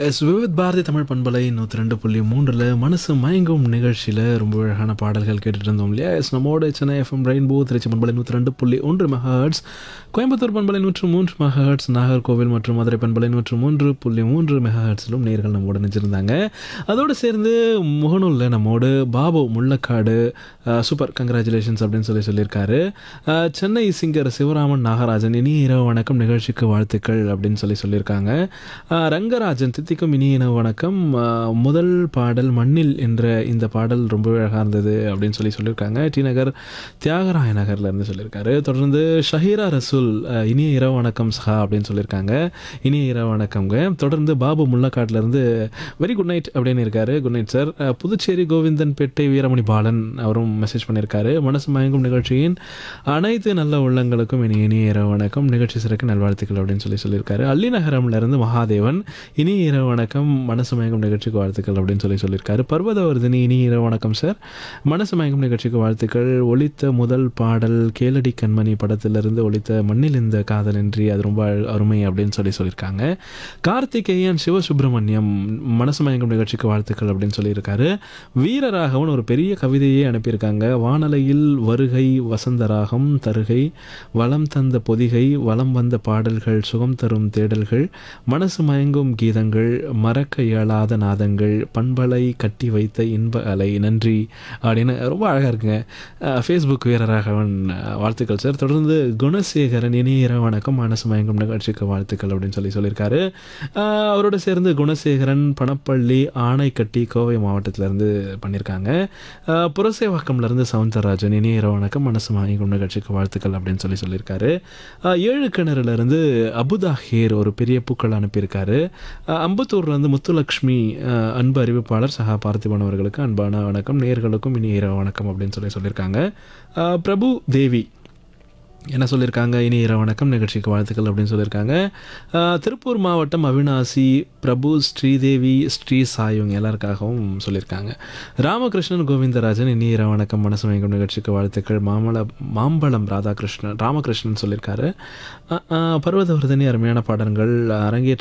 S Vividh Bharathi Tamil பண்பலை நூற்றி ரெண்டு புள்ளி மூன்றில் மனசு மயங்கும் நிகழ்ச்சியில் ரொம்ப அழகான பாடல்கள் கேட்டுட்டு இருந்தோம் இல்லையா எஸ் நம்மோட சென்னை எஃப்எம் ரெயின்போ திருச்சி பண்பலை நூற்றி ரெண்டு புள்ளி ஒன்று மெகாஹர்ட்ஸ் கோயம்புத்தூர் பண்பலை நூற்று மூன்று மெகாஹர்ட்ஸ் நாகர்கோவில் மற்றும் மதுரை பண்பலை நூற்று மூன்று புள்ளி மூன்று மெகாஹர்ட்ஸிலும் நேர்கள் நம்மோடு நினைச்சிருந்தாங்க அதோடு சேர்ந்து முகநூலில் நம்மோடு பாபு முள்ளக்காடு அஹ், சூப்பர் கங்க்ராச்சுலேஷன்ஸ் அப்படின்னு சொல்லி சொல்லியிருக்காரு அஹ், சென்னை சிங்கர் சிவராமன் நாகராஜன் இனி இரவு வணக்கம் நிகழ்ச்சிக்கு வாழ்த்துக்கள் அப்படின்னு சொல்லி சொல்லியிருக்காங்க அஹ், ரங்கராஜன் தித்திக்கும் இனிய இரவு வணக்கம் அஹ், முதல் பாடல் மண்ணில் என்ற இந்த பாடல் ரொம்ப அழகாக இருந்தது அப்படின்னு சொல்லி சொல்லியிருக்காங்க டி நகர் தியாகராய நகர்ல இருந்து சொல்லியிருக்காரு தொடர்ந்து ஷஹீரா ரசூல் அஹ், இனிய இரவு வணக்கம் சஹா அப்படின்னு சொல்லியிருக்காங்க இனிய இரவு வணக்கம்ங்க தொடர்ந்து பாபு முள்ளக்காட்டுல இருந்து வெரி குட் நைட் அப்படின்னு இருக்காரு குட் நைட் சார் அஹ், புதுச்சேரி கோவிந்தன் பேட்டை வீரமணி பாலன் அவரும் மெசேஜ் பண்ணியிருக்காரு மனசு மயங்கும் நிகழ்ச்சியின் அனைத்து நல்ல உள்ளங்களுக்கும் இனி இனிய இரவு வணக்கம் நிகழ்ச்சி சிறக்க நல்வாழ்த்துக்கள் அப்படின்னு சொல்லி சொல்லியிருக்காரு அள்ளிநகரம்ல இருந்து மகாதேவன் இனி இரவு வணக்கம் மனசு மயங்கும் நிகழ்ச்சிக்கு வாழ்த்துக்கள் அப்படின்னு சொல்லி சொல்லியிருக்காரு பர்வதவர்தினி இனி இரவு வணக்கம் சார் மனசு மயங்கும் நிகழ்ச்சிக்கு வாழ்த்துக்கள் ஒலித்த முதல் பாடல் கேளடி கண்மணி படத்திலிருந்து ஒலித்த மண்ணில் இந்த காதலின்றி அது ரொம்ப அழ- அருமை அப்படின்னு சொல்லி சொல்லியிருக்காங்க கார்த்திகேயன் சிவசுப்பிரமணியம் மனசு மயங்கும் நிகழ்ச்சிக்கு வாழ்த்துக்கள் அப்படின்னு சொல்லியிருக்காரு வீரராகவன் ஒரு பெரிய கவிதையே அனுப்பியிருக்காங்க வானலையில் வருகை வசந்தராகம் தருகை வளம் தந்த பொதிகை வளம் வந்த பாடல்கள் சுகம் தரும் தேடல்கள் மனசு மயங்கும் கீதங்கள் மறக்க இயலாத நாதங்கள் பண்பலை கட்டி வைத்த இன்ப அலை நன்றி அப்படின்னு ரொம்ப அழகாக இருக்குங்க ஃபேஸ்புக் வீரராகவன் அஹ், வாழ்த்துக்கள் சார் தொடர்ந்து குணசேகரன் இனிய இரவு வணக்கம் மனசு மயங்கும் நிகழ்ச்சிக்கு வாழ்த்துக்கள் அப்படின்னு சொல்லி சொல்லியிருக்காரு அஹ், அவரோட சேர்ந்து குணசேகரன் பணப்பள்ளி ஆனைக்கட்டி கோவை மாவட்டத்திலேருந்து பண்ணியிருக்காங்க அஹ், புரசேவாக்கம்லேருந்து சவுந்தரராஜன் இனிய இரவு வணக்கம் மனசு மயங்கும் நிகழ்ச்சிக்கு வாழ்த்துக்கள் அப்படின்னு சொல்லி சொல்லியிருக்காரு அஹ், ஏழு கிணறுலேருந்து அபுதாஹீர் ஒரு பெரிய பூக்கள் அனுப்பியிருக்காரு அஹ், அம்பத்தூர்லேருந்து முத்துலக்ஷ்மி அஹ், அன்பு அறிவிப்பாளர் சகா பார்த்திபன் அவர்களுக்கு அன்பான வணக்கம் நேர்களுக்கும் இனி இரவு வணக்கம் அப்படின்னு சொல்லி சொல்லியிருக்காங்க அஹ், பிரபு தேவி என்ன சொல்லியிருக்காங்க இனி இரவு வணக்கம் நிகழ்ச்சிக்கு வாழ்த்துக்கள் அப்படின்னு சொல்லியிருக்காங்க அஹ், திருப்பூர் மாவட்டம் அவினாசி பிரபு ஸ்ரீதேவி ஸ்ரீ சாய் இவங்க எல்லாருக்காகவும் சொல்லியிருக்காங்க ராமகிருஷ்ணன் கோவிந்தராஜன் இனி இரவு வணக்கம் மனசு மயங்கும் நிகழ்ச்சிக்கு வாழ்த்துக்கள் மாமல மாம்பழம் ராதாகிருஷ்ணன் ராமகிருஷ்ணன் சொல்லியிருக்காரு அஹ், அஹ், பர்வதவர்தனி அருமையான பாடல்கள் அரங்கேற்ற